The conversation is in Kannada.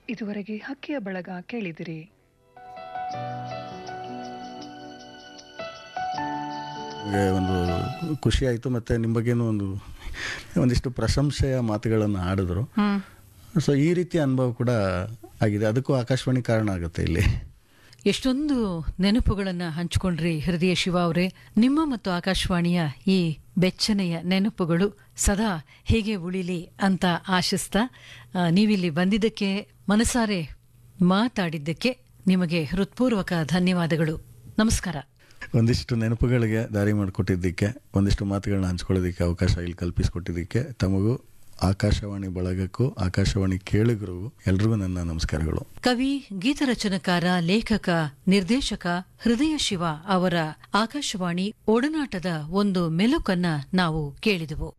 ಇದುವರೆಗೆ ಹಕ್ಕಿಯ ಬಳಗ ಕೇಳಿದಿರಿ ನಮಗೆ ಒಂದು ಖುಷಿ ಆಯಿತು ಮತ್ತು ನಿಮ್ಮ ಬಗ್ಗೆನೂ ಒಂದು ಒಂದಿಷ್ಟು ಪ್ರಶಂಸೆಯ ಮಾತುಗಳನ್ನು ಆಡಿದ್ರು ಸೊ ಈ ರೀತಿಯ ಅನುಭವ ಕೂಡ ಆಗಿದೆ ಅದಕ್ಕೂ ಆಕಾಶವಾಣಿ ಕಾರಣ ಆಗುತ್ತೆ ಇಲ್ಲಿ ಎಷ್ಟೊಂದು ನೆನಪುಗಳನ್ನ ಹಂಚಿಕೊಂಡ್ರಿ ಹೃದಯ ಶಿವ ಅವರೇ ನಿಮ್ಮ ಮತ್ತು ಆಕಾಶವಾಣಿಯ ಈ ಬೆಚ್ಚನೆಯ ನೆನಪುಗಳು ಸದಾ ಹೇಗೆ ಉಳಿಲಿ ಅಂತ ಆಶಿಸ್ತಾ ಆ, ನೀವಿಲ್ಲಿ ಬಂದಿದ್ದಕ್ಕೆ ಮನಸಾರೆ ಮಾತಾಡಿದ್ದಕ್ಕೆ ನಿಮಗೆ ಹೃತ್ಪೂರ್ವಕ ಧನ್ಯವಾದಗಳು ನಮಸ್ಕಾರ ಒಂದಿಷ್ಟು ನೆನಪುಗಳಿಗೆ ದಾರಿ ಮಾಡಿಕೊಟ್ಟಿದ್ದಕ್ಕೆ ಒಂದಿಷ್ಟು ಮಾತುಗಳನ್ನ ಹಂಚ್ಕೊಳ್ಳೋದಕ್ಕೆ ಅವಕಾಶ ಇಲ್ಲಿ ಕಲ್ಪಿಸಿಕೊಟ್ಟಿದ್ದಕ್ಕೆ ತಮಗೂ ಆಕಾಶವಾಣಿ ಬಳಗಕ್ಕೂ ಆಕಾಶವಾಣಿ ಕೇಳುಗರಿಗೂ ಎಲ್ರಿಗೂ ನನ್ನ ನಮಸ್ಕಾರಗಳು ಕವಿ ಗೀತರಚನಕಾರ ಲೇಖಕ ನಿರ್ದೇಶಕ ಹೃದಯ ಶಿವ ಅವರ ಆಕಾಶವಾಣಿ ಒಡನಾಟದ ಒಂದು ಮೆಲುಕನ್ನ ನಾವು ಕೇಳಿದೆವು